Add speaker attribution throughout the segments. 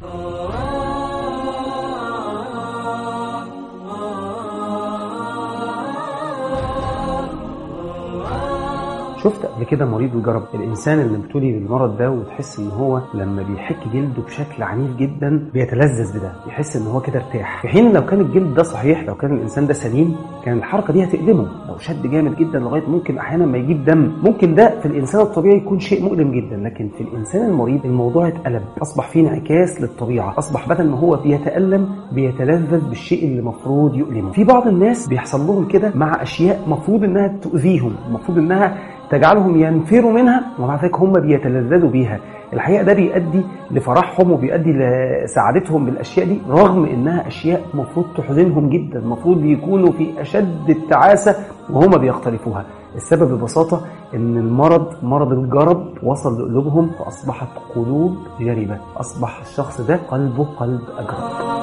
Speaker 1: شفت قبل كده مريض وجرب الانسان اللي ابتلي بالمرض ده وتحس ان هو لما بيحك جلده بشكل عنيف جدا بيتلذذ بده يحس ان هو كده ارتاح في حين لو كان الجلد ده صحيح لو كان الانسان ده سليم كان الحركه دي هتألمه لو شد جامد جدا لغايه ممكن احيانا ما يجيب دم ممكن ده في الانسان الطبيعي يكون شيء مؤلم جدا لكن في الانسان المريض الموضوع اتقلب اصبح فيه انعكاس للطبيعه اصبح بدل ما هو بيتألم بيتلذذ بالشيء اللي المفروض يؤلمه في بعض الناس بيحصل لهم كده مع اشياء مفروض انها تؤذيهم المفروض انها تجعلهم ينفروا منها ومع ذلك هم بيتلذذوا بيها الحقيقه ده بيؤدي لفرحهم وبيؤدي لسعادتهم بالاشياء دي رغم انها اشياء المفروض تحزنهم جدا المفروض يكونوا في اشد التعاسه وهم بيقترفوها السبب ببساطه ان المرض مرض الجرب وصل لقلوبهم فاصبحت قلوب جربه اصبح الشخص ده قلبه قلب اجرب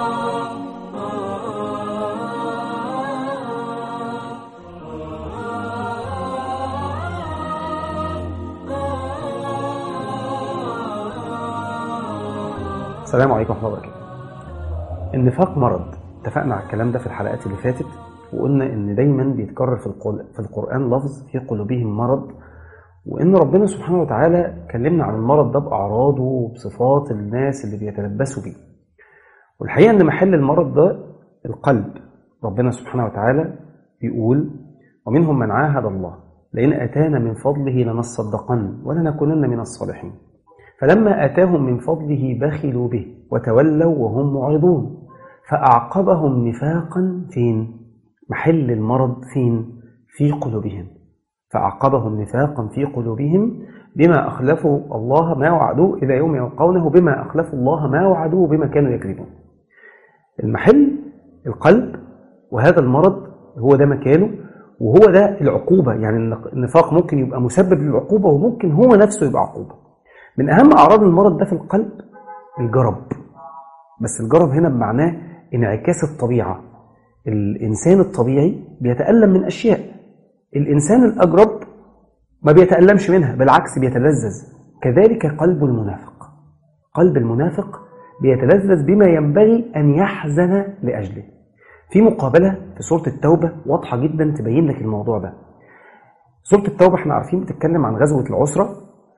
Speaker 1: السلام عليكم ورحمه الله وبركاته. النفاق مرض، اتفقنا على الكلام ده في الحلقات اللي فاتت وقلنا ان دايما بيتكرر في في القران لفظ في قلوبهم مرض وان ربنا سبحانه وتعالى كلمنا عن المرض ده باعراضه وبصفات الناس اللي بيتلبسوا بيه. والحقيقه ان محل المرض ده القلب. ربنا سبحانه وتعالى بيقول ومنهم من عاهد الله لئن اتانا من فضله لنصدقن ولنكونن من الصالحين. فلما آتاهم من فضله بخلوا به وتولوا وهم معرضون فأعقبهم نفاقا فين؟ محل المرض فين؟ في قلوبهم فأعقبهم نفاقا في قلوبهم بما أخلفوا الله ما وعدوه إلى يوم يلقونه بما أخلفوا الله ما وعدوه بما كانوا يكذبون المحل القلب وهذا المرض هو ده مكانه وهو ده العقوبة يعني النفاق ممكن يبقى مسبب للعقوبة وممكن هو نفسه يبقى عقوبة من أهم أعراض المرض ده في القلب الجرب بس الجرب هنا بمعناه انعكاس الطبيعة الإنسان الطبيعي بيتألم من أشياء الإنسان الأجرب ما بيتألمش منها بالعكس بيتلذذ كذلك قلب المنافق قلب المنافق بيتلذذ بما ينبغي أن يحزن لأجله في مقابلة في سورة التوبة واضحة جدا تبين لك الموضوع ده سورة التوبة احنا عارفين بتتكلم عن غزوة العسرة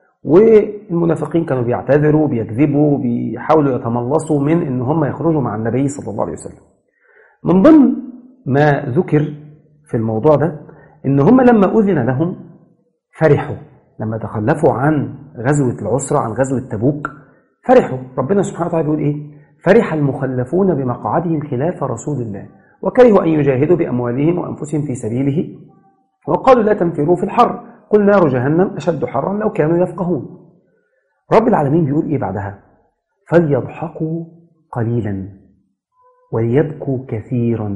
Speaker 1: والمنافقين كانوا بيعتذروا بيكذبوا بيحاولوا يتملصوا من ان هم يخرجوا مع النبي صلى الله عليه وسلم من ضمن ما ذكر في الموضوع ده ان هم لما اذن لهم فرحوا لما تخلفوا عن غزوه العسره عن غزوه تبوك فرحوا ربنا سبحانه وتعالى بيقول ايه فرح المخلفون بمقعدهم خلاف رسول الله وكرهوا ان يجاهدوا باموالهم وانفسهم في سبيله وقالوا لا تنفروا في الحر قل نار جهنم أشد حرا لو كانوا يفقهون رب العالمين بيقول إيه بعدها فليضحكوا قليلا وليبكوا كثيرا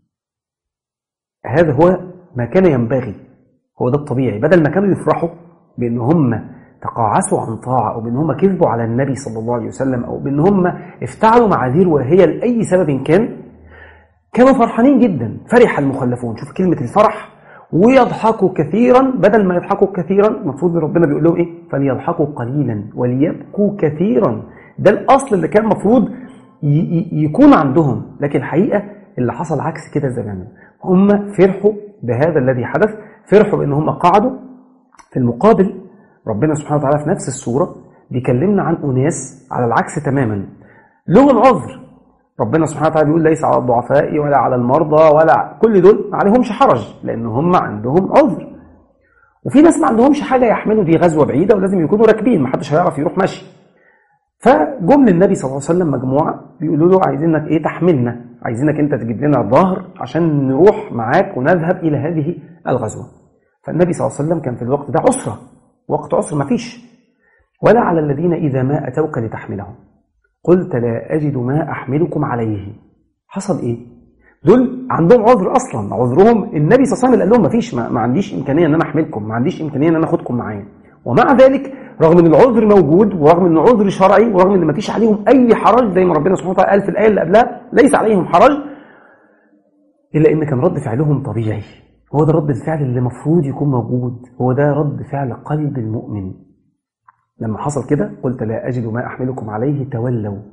Speaker 1: هذا هو ما كان ينبغي هو ده الطبيعي بدل ما كانوا يفرحوا بأن هم تقاعسوا عن طاعة أو بأن هم كذبوا على النبي صلى الله عليه وسلم أو بأن هم افتعلوا معاذير وهي لأي سبب كان كانوا فرحانين جدا فرح المخلفون شوف كلمة الفرح ويضحكوا كثيرا بدل ما يضحكوا كثيرا المفروض ربنا بيقول لهم ايه فليضحكوا قليلا وليبكوا كثيرا ده الاصل اللي كان المفروض يكون عندهم لكن الحقيقه اللي حصل عكس كده زمان هم فرحوا بهذا الذي حدث فرحوا بان هم قعدوا في المقابل ربنا سبحانه وتعالى في نفس السوره بيكلمنا عن اناس على العكس تماما لهم عذر ربنا سبحانه وتعالى بيقول ليس على الضعفاء ولا على المرضى ولا كل دول ما عليهمش حرج لان هم عندهم عذر وفي ناس ما عندهمش حاجه يحملوا دي غزوه بعيده ولازم يكونوا راكبين ما حدش هيعرف يروح ماشي فجم للنبي صلى الله عليه وسلم مجموعه بيقولوا له عايزينك ايه تحملنا عايزينك انت تجيب لنا ظهر عشان نروح معاك ونذهب الى هذه الغزوه فالنبي صلى الله عليه وسلم كان في الوقت ده عسره وقت عسر ما فيش ولا على الذين اذا ما اتوك لتحملهم قلت لا أجد ما أحملكم عليه حصل إيه؟ دول عندهم عذر أصلا عذرهم النبي صلى الله عليه وسلم قال لهم ما فيش ما, ما عنديش إمكانية أن أنا أحملكم ما عنديش إمكانية أن أنا أخدكم معايا ومع ذلك رغم ان العذر موجود ورغم ان عذر شرعي ورغم ان ما فيش عليهم اي حرج زي ما ربنا سبحانه وتعالى قال في الايه اللي قبلها ليس عليهم حرج الا ان كان رد فعلهم طبيعي هو ده رد الفعل اللي المفروض يكون موجود هو ده رد فعل قلب المؤمن لما حصل كده قلت لا أجد ما أحملكم عليه تولوا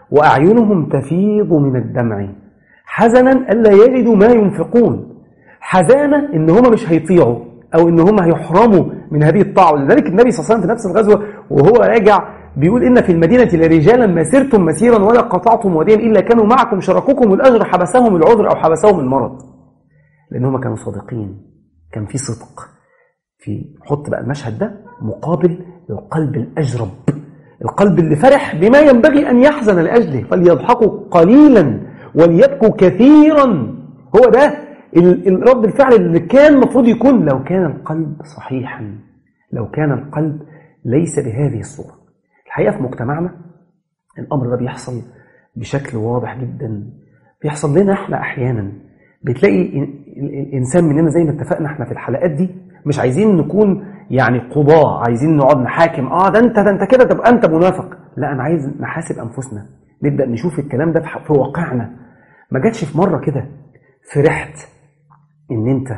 Speaker 1: وأعينهم تفيض من الدمع حزنا ألا يجدوا ما ينفقون حزانة إن هم مش هيطيعوا أو إن هم هيحرموا من هذه الطاعة لذلك النبي صلى الله عليه وسلم في نفس الغزوة وهو راجع بيقول إن في المدينة لرجالا ما سرتم مسيرا ولا قطعتم واديا إلا كانوا معكم شركوكم الأجر حبسهم العذر أو حبسهم المرض لأن هم كانوا صادقين كان في صدق في حط بقى المشهد ده مقابل القلب الأجرب القلب اللي فرح بما ينبغي أن يحزن لأجله فليضحكوا قليلا وليبكوا كثيرا هو ده الرد الفعل اللي كان المفروض يكون لو كان القلب صحيحا لو كان القلب ليس بهذه الصورة الحقيقة في مجتمعنا الأمر ده بيحصل بشكل واضح جدا بيحصل لنا احنا أحيانا بتلاقي الإنسان مننا زي ما اتفقنا احنا في الحلقات دي مش عايزين نكون يعني قضاة عايزين نقعد نحاكم اه ده انت ده انت كده تبقى انت منافق لا انا عايز نحاسب انفسنا نبدا نشوف الكلام ده في واقعنا ما جاتش في مره كده فرحت ان انت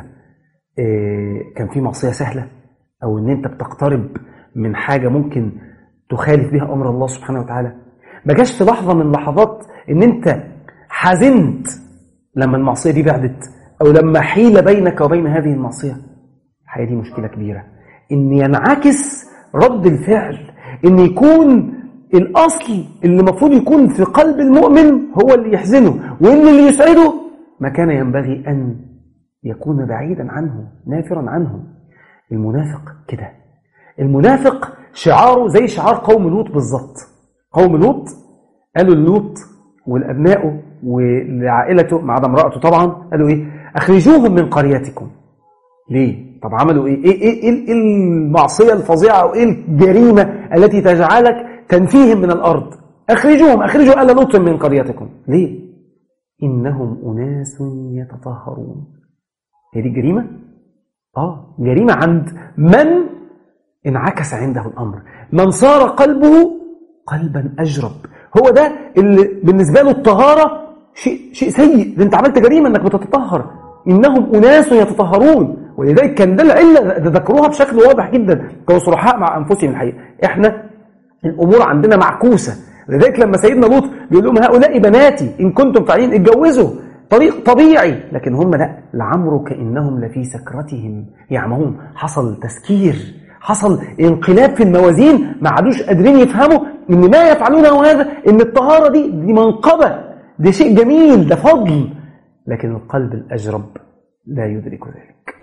Speaker 1: اه كان في معصيه سهله او ان انت بتقترب من حاجه ممكن تخالف بها امر الله سبحانه وتعالى ما جاش في لحظه من لحظات ان انت حزنت لما المعصيه دي بعدت او لما حيل بينك وبين هذه المعصيه الحقيقه دي مشكله كبيره ان ينعكس رد الفعل ان يكون الاصل اللي المفروض يكون في قلب المؤمن هو اللي يحزنه وان اللي يسعده ما كان ينبغي ان يكون بعيدا عنه نافرا عنه المنافق كده المنافق شعاره زي شعار قوم لوط بالظبط قوم لوط قالوا لوط ولابنائه ولعائلته ما عدا امراته طبعا قالوا ايه اخرجوهم من قريتكم ليه طب عملوا ايه ايه ايه, إيه المعصيه الفظيعه او ايه الجريمه التي تجعلك تنفيهم من الارض اخرجوهم اخرجوا ال لوط من قريتكم ليه انهم اناس يتطهرون هي دي جريمه اه جريمه عند من انعكس عنده الامر من صار قلبه قلبا اجرب هو ده اللي بالنسبه له الطهاره شيء شيء سيء ده انت عملت جريمه انك بتتطهر انهم اناس يتطهرون ولذلك كان ده العله ذكروها بشكل واضح جدا كانوا صرحاء مع انفسهم الحقيقه احنا الامور عندنا معكوسه لذلك لما سيدنا لوط بيقول لهم هؤلاء بناتي ان كنتم فاعلين اتجوزوا طريق طبيعي لكن هم لا لعمرك انهم لفي سكرتهم يعمهون حصل تسكير حصل انقلاب في الموازين ما عادوش قادرين يفهموا ان ما يفعلونه هذا ان الطهاره دي دي منقبه ده شيء جميل ده فضل لكن القلب الاجرب لا يدرك ذلك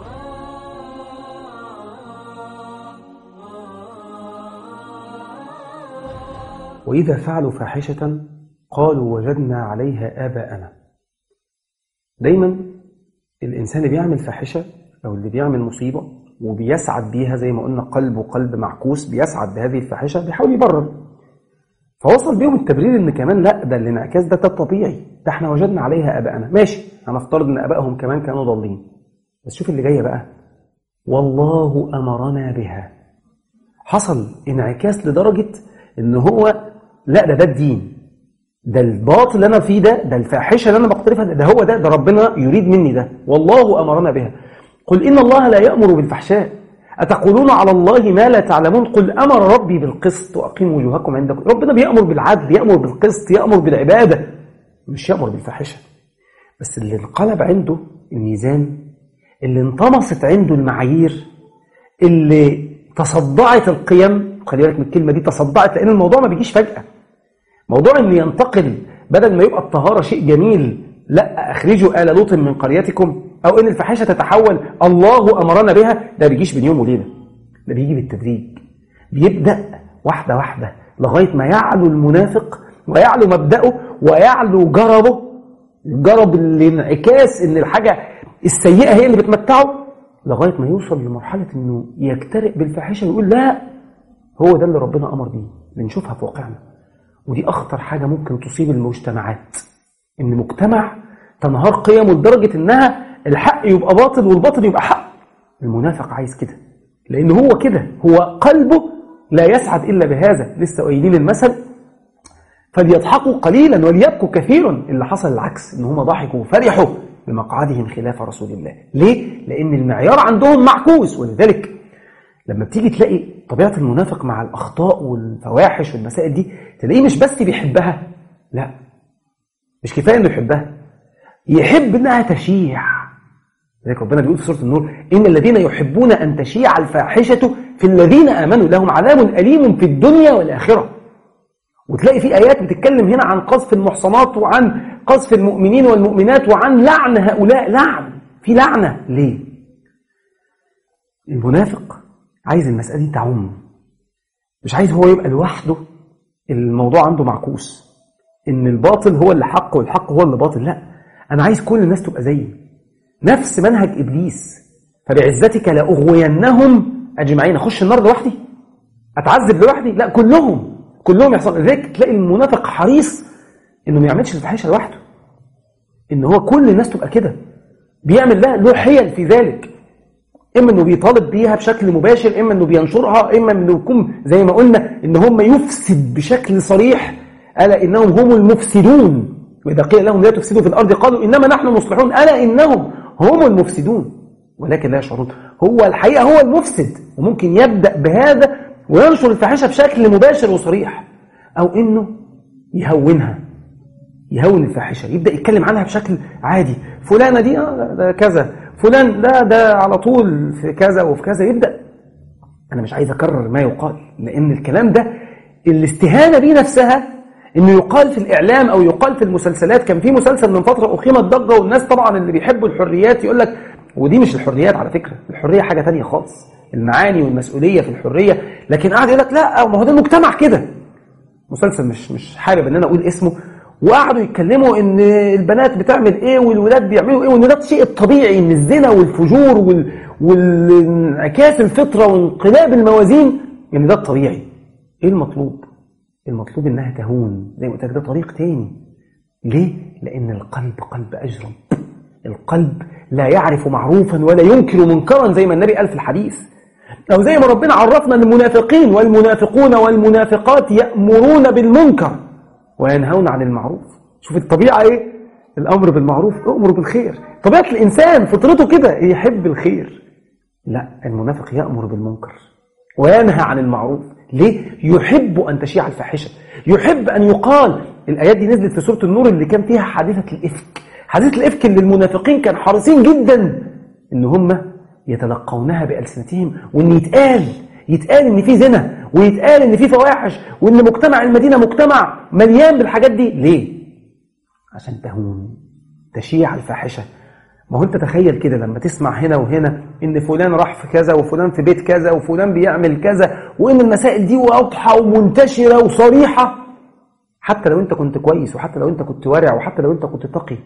Speaker 1: وإذا فعلوا فاحشة قالوا وجدنا عليها آباءنا دايما الإنسان اللي بيعمل فاحشة أو اللي بيعمل مصيبة وبيسعد بيها زي ما قلنا قلبه قلب معكوس بيسعد بهذه الفاحشة بيحاول يبرر فوصل بيهم التبرير ان كمان لا ده الانعكاس ده ده طبيعي ده احنا وجدنا عليها ابائنا ماشي هنفترض ان ابائهم كمان كانوا ضالين بس شوف اللي جايه بقى والله امرنا بها حصل انعكاس لدرجه ان هو لا ده ده الدين ده الباطل اللي انا فيه ده ده الفاحشه اللي انا بقترفها ده, ده هو ده ده ربنا يريد مني ده والله امرنا بها قل ان الله لا يامر بالفحشاء اتقولون على الله ما لا تعلمون قل امر ربي بالقسط واقيموا وجوهكم عند ربنا بيامر بالعدل يامر بالقسط يامر بالعباده مش يامر بالفاحشه بس اللي انقلب عنده الميزان اللي انطمست عنده المعايير اللي تصدعت القيم خلي بالك من الكلمه دي تصدعت لان الموضوع ما بيجيش فجاه موضوع ان ينتقل بدل ما يبقى الطهاره شيء جميل لا اخرجوا ال لوط من قريتكم او ان الفاحشه تتحول الله امرنا بها ده بيجيش بين يوم وليله ده بيجي بالتدريج بيبدا واحده واحده لغايه ما يعلو المنافق ويعلو مبداه ويعلو جربه جرب الانعكاس ان الحاجه السيئه هي اللي بتمتعه لغايه ما يوصل لمرحله انه يجترئ بالفاحشه ويقول لا هو ده اللي ربنا امر بيه بنشوفها في واقعنا ودي اخطر حاجه ممكن تصيب المجتمعات ان مجتمع تنهار قيمه لدرجه انها الحق يبقى باطل والباطل يبقى حق المنافق عايز كده لان هو كده هو قلبه لا يسعد الا بهذا لسه قايلين المثل فليضحكوا قليلا وليبكوا كثيرا اللي حصل العكس ان هم ضحكوا وفرحوا بمقعدهم خلاف رسول الله ليه لان المعيار عندهم معكوس ولذلك لما بتيجي تلاقي طبيعه المنافق مع الاخطاء والفواحش والمسائل دي تلاقيه مش بس بيحبها لا مش كفايه انه يحبها يحب انها تشيع لذلك ربنا بيقول في سوره النور ان الذين يحبون ان تشيع الفاحشه في الذين امنوا لهم عذاب اليم في الدنيا والاخره وتلاقي في ايات بتتكلم هنا عن قذف المحصنات وعن قذف المؤمنين والمؤمنات وعن لعن هؤلاء لعن في لعنه ليه المنافق عايز المساله دي تعم مش عايز هو يبقى لوحده الموضوع عنده معكوس ان الباطل هو اللي حق والحق هو اللي باطل لا انا عايز كل الناس تبقى زيي نفس منهج ابليس فبعزتك لاغوينهم اجمعين اخش النار لوحدي اتعذب لوحدي لا كلهم كلهم يحصل لذلك تلاقي المنافق حريص انه ما يعملش الفاحشه لوحده ان هو كل الناس تبقى كده بيعمل ده له حيل في ذلك اما انه بيطالب بيها بشكل مباشر اما انه بينشرها اما انه يكون زي ما قلنا ان هم يفسد بشكل صريح الا انهم هم المفسدون واذا قيل لهم لا تفسدوا في الارض قالوا انما نحن مصلحون الا انهم هم المفسدون ولكن لا يشعرون هو الحقيقه هو المفسد وممكن يبدا بهذا وينشر الفاحشه بشكل مباشر وصريح او انه يهونها يهون الفاحشه يبدا يتكلم عنها بشكل عادي فلانه دي آه ده كذا فلان ده ده على طول في كذا وفي كذا يبدا انا مش عايز اكرر ما يقال لان الكلام ده الاستهانه بيه نفسها انه يقال في الاعلام او يقال في المسلسلات كان في مسلسل من فتره اقيمت ضجه والناس طبعا اللي بيحبوا الحريات يقول لك ودي مش الحريات على فكره الحريه حاجه تانية خالص المعاني والمسؤوليه في الحريه لكن قاعد يقول لك لا ما هو ده المجتمع كده مسلسل مش مش حابب ان انا اقول اسمه وقعدوا يتكلموا ان البنات بتعمل ايه والولاد بيعملوا ايه وان ده الشيء الطبيعي ان الزنا والفجور وال... والانعكاس الفطره وانقلاب الموازين ان ده الطبيعي ايه المطلوب المطلوب انها تهون زي ما قلت لك ده طريق تاني ليه لان القلب قلب اجرم القلب لا يعرف معروفا ولا ينكر منكرا زي ما النبي قال في الحديث او زي ما ربنا عرفنا ان المنافقين والمنافقون والمنافقات يامرون بالمنكر وينهون عن المعروف شوف الطبيعه ايه الامر بالمعروف امر بالخير طبيعه الانسان فطرته كده يحب الخير لا المنافق يامر بالمنكر وينهى عن المعروف ليه يحب ان تشيع الفاحشه يحب ان يقال الايات دي نزلت في سوره النور اللي كان فيها حادثه الافك حادثه الافك اللي المنافقين كانوا حريصين جدا ان هم يتلقونها بالسنتهم وان يتقال يتقال ان في زنا ويتقال ان في فواحش وان مجتمع المدينه مجتمع مليان بالحاجات دي ليه عشان تهون تشيع الفاحشه ما هو انت تخيل كده لما تسمع هنا وهنا ان فلان راح في كذا وفلان في بيت كذا وفلان بيعمل كذا وان المسائل دي واضحه ومنتشره وصريحه حتى لو انت كنت كويس وحتى لو انت كنت ورع وحتى لو انت كنت تقي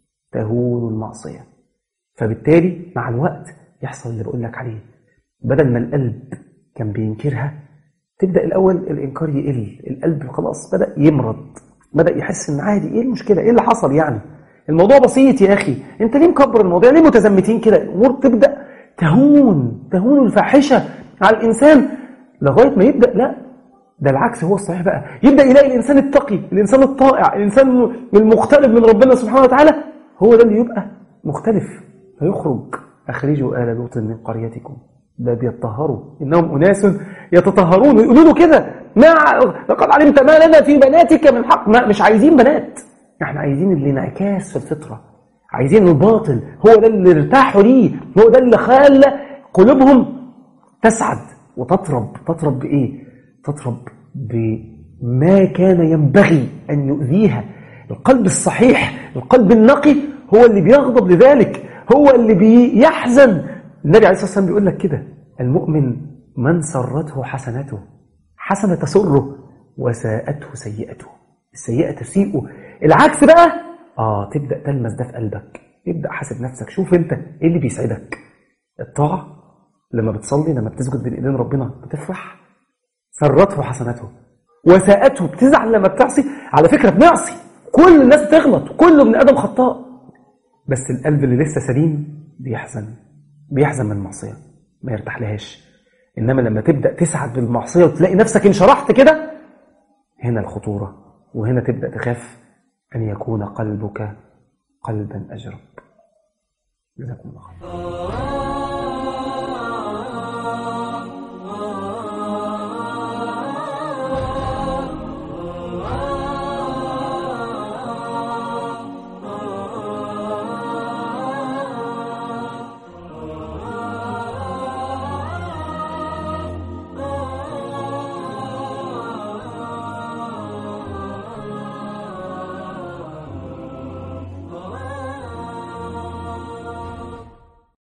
Speaker 1: تهون المعصيه فبالتالي مع الوقت يحصل اللي بقول لك عليه بدل ما القلب كان بينكرها تبدا الاول الانكار يقل القلب خلاص بدا يمرض بدا يحس ان عادي ايه المشكله ايه اللي حصل يعني الموضوع بسيط يا اخي انت ليه مكبر الموضوع ليه متزمتين كده الامور تبدا تهون تهون الفاحشه على الانسان لغايه ما يبدا لا ده العكس هو الصحيح بقى يبدا يلاقي الانسان التقي الانسان الطائع الانسان المختلف من ربنا سبحانه وتعالى هو ده اللي يبقى مختلف فيخرج اخرجوا ال لوط من قريتكم ده بيتطهروا انهم اناس يتطهرون ويقولوا له كده ما لقد علمت ما لنا في بناتك من حق ما مش عايزين بنات احنا عايزين الانعكاس في الفطره عايزين الباطل هو ده اللي ارتاحوا ليه هو ده اللي خلى قلوبهم تسعد وتطرب تطرب بايه تطرب بما كان ينبغي ان يؤذيها القلب الصحيح القلب النقي هو اللي بيغضب لذلك هو اللي بيحزن النبي عليه الصلاه والسلام بيقول لك كده المؤمن من سرته حسنته حسنه تسره وساءته سيئته السيئه تسيئه العكس بقى اه تبدا تلمس ده في قلبك ابدا حاسب نفسك شوف انت ايه اللي بيسعدك الطاعه لما بتصلي لما بتسجد بين ايدين ربنا بتفرح سرته حسنته وساءته بتزعل لما بتعصي على فكره بنعصي كل الناس بتغلط كل ابن ادم خطاء بس القلب اللي لسه سليم بيحزن بيحزن من المعصيه ما يرتاح لهاش انما لما تبدا تسعد بالمعصيه وتلاقي نفسك انشرحت كده هنا الخطوره وهنا تبدا تخاف ان يكون قلبك قلبا اجرب جزاكم الله خير